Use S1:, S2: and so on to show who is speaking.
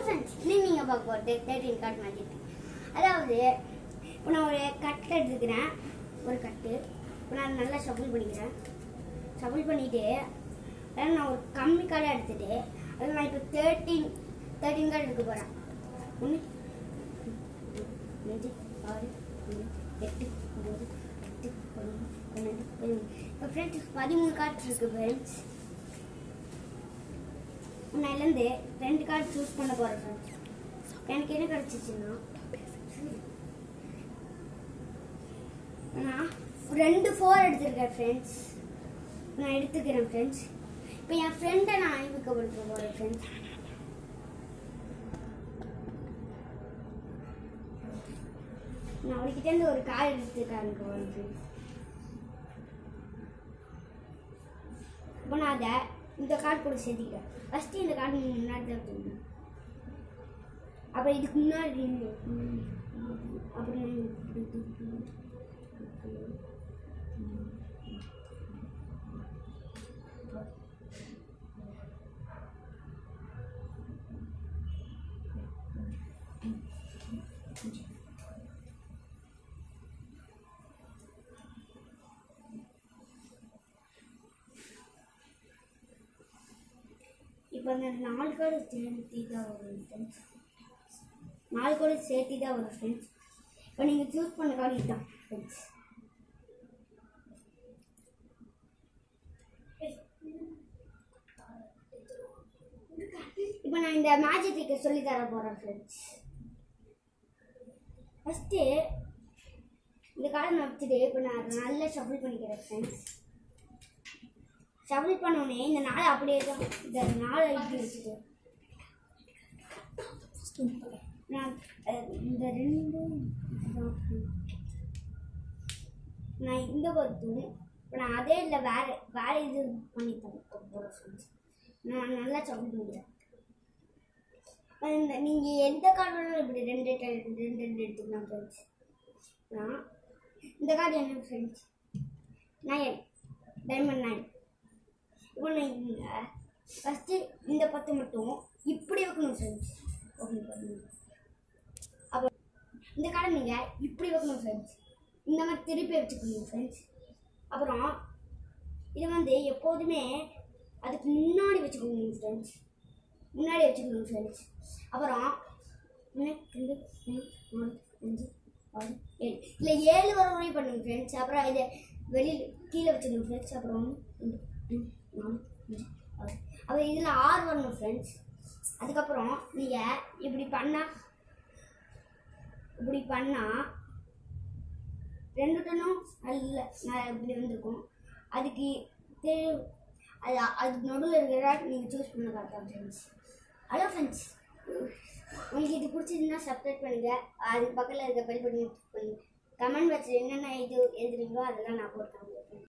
S1: Friends இன்னும் நீங்கள் பார்க்க போகிறது தேர்ட்டின் கார்டு மேஜிக் அதாவது இப்போ நான் ஒரு கட்டு எடுத்துக்கிறேன் ஒரு கட்டு இப்போ நான் நல்லா ஷஃபிள் பண்ணிக்கிறேன் ஷஃபிள் பண்ணிவிட்டு அதாவது நான் ஒரு கம்மி கார்டை எடுத்துட்டு அதில் நான் இப்போ தேர்ட்டீன் தேர்ட்டின் கார்டு எடுக்க போகிறேன் ஒன்று அஞ்சு ஆறு ஏழு எட்டு ஒம்பது பத்து பதினொன்று பன்னெண்டு பதிமூணு இப்போ ஃப்ரெண்ட்ஸ் பதிமூணு கார்ட்ஸ் இருக்குது ஃப்ரெண்ட்ஸ் உன்னிலேருந்து ரெண்டு கார்டு சூஸ் பண்ண போகிறேன் ஃப்ரெண்ட்ஸ் எனக்கு என்ன கிடச்சிச்சுன்னா நான் ரெண்டு ஃபோர் எடுத்திருக்கேன் ஃப்ரெண்ட்ஸ் நான் எடுத்துக்கிறேன் ஃப்ரெண்ட்ஸ் இப்போ என் ஃப்ரெண்டை நான் அறிமுகப்படுத்த போகிறேன் ஃப்ரெண்ட்ஸ் நான் அவர்கிட்ட இருந்து ஒரு கார் எடுத்துருக்காங்க போகிறேன் ஃப்ரெண்ட்ஸ் இப்போ நான் அதை இந்த கார்டு கூட சேர்த்திக்கிறேன் ஃபஸ்ட்டு இந்த கார்டு நீங்கள் முன்னாடி தான் வைக்கணும் அப்புறம் இதுக்கு முன்னாடி இருந்து, ம், அப்புறம் இப்படி தூக்கி, இப்படி. இப்போ அந்த நாலு கார்டு சேர்த்தி தான் வரும் ஃப்ரெண்ட்ஸ் நாலு கார்டு சேர்த்தி தான் வரும் ஃப்ரெண்ட்ஸ் இப்போ நீங்கள் சூஸ் பண்ண கார்டு இதுதான் ஃப்ரெண்ட்ஸ் இப்போ நான் இந்த மேஜிக் ட்ரிக்கை சொல்லி தர போகிறேன் ஃப்ரெண்ட்ஸ் ஃபஸ்ட்டு இந்த கார்டை நான் வச்சுட்டு இப்போ நான் அதை நல்லா ஷஃபிள் பண்ணிக்கிறேன் ஃப்ரெண்ட்ஸ் ஷஃபிள் பண்ணோடனே இந்த நாளை அப்படியே தான் இந்த நாளை இப்படி வச்சுட்டு நான் அஹ், இந்த ரெண்டு நான் இந்த பொறுத்தும் இப்போ நான் அதே இல்லை வேற வேற இது பண்ணி தர போகிறேன் ஃப்ரெண்ட்ஸ் நான் நல்லா ஷஃபிள் பண்ணிக்கிறேன் இந்த நீங்கள் எந்த கார்டு வேணாலும் இப்படி ரெண்டு ட- ரெண்டு ரெண்டு எடுத்துக்கலாம் ஃப்ரெண்ட்ஸ் நான் இந்த கார்டு என்ன ஃப்ரெண்ட்ஸ் நயன் டைமண்ட் நைன் இப்போ நான் இங்கே ஃபஸ்ட்டு இந்த பத்து மட்டும் இப்படி வைக்கணும் ஃப்ரெண்ட்ஸ் ஓகே பாருங்க அப்போ இந்த கார்டை நீங்கள் இப்படி வைக்கணும் ஃப்ரெண்ட்ஸ் இந்த மாதிரி திருப்பி வச்சுக்கணும் ஃப்ரெண்ட்ஸ் அப்புறம் இது வந்து எப்போதுமே அதுக்கு முன்னாடி வச்சுக்கணும் ஃப்ரெண்ட்ஸ் முன்னாடி வச்சுக்கணும் ஃப்ரெண்ட்ஸ் அப்புறம் ஒன்று ரெண்டு மூணு நாலு அஞ்சு ஆறு ஏழு இல்லை ஏழு வர வரையும் பண்ணுங்க ஃப்ரெண்ட்ஸ் அப்புறம் இதை வெளியில் கீழே வச்சுக்கணும் ஃப்ரெண்ட்ஸ் அப்புறம் ஒன்று ரெண்டு மூணு நாலு அஞ்சு ஆறு அப்புறம் இதில் ஆறு வரணும் ஃப்ரெண்ட்ஸ் அதுக்கப்புறம் நீங்கள் இப்படி பண்ணால் இப்படி பண்ணால் ரெண்டு டன்னும் நல்ல ந- இப்படி வந்திருக்கும் அதுக்கு தெரி அது அதுக்கு நடுவில் இருக்கிற நீங்கள் சூஸ் பண்ண கரெக்டாக ஃப்ரெண்ட்ஸ் ஹலோ ஃப்ரெண்ட்ஸ் உங்களுக்கு இது பிடிச்சிருந்தா சப்ஸ்கிரைப் பண்ணுங்கள் அதுக்கு பக்கத்தில் இருக்க பெல் பட்டன் பண்ணுங்கள் கமெண்ட் பாக்ஸில் என்னென்ன இது எழுதுறீங்களோ அதெல்லாம் நான் போட்டு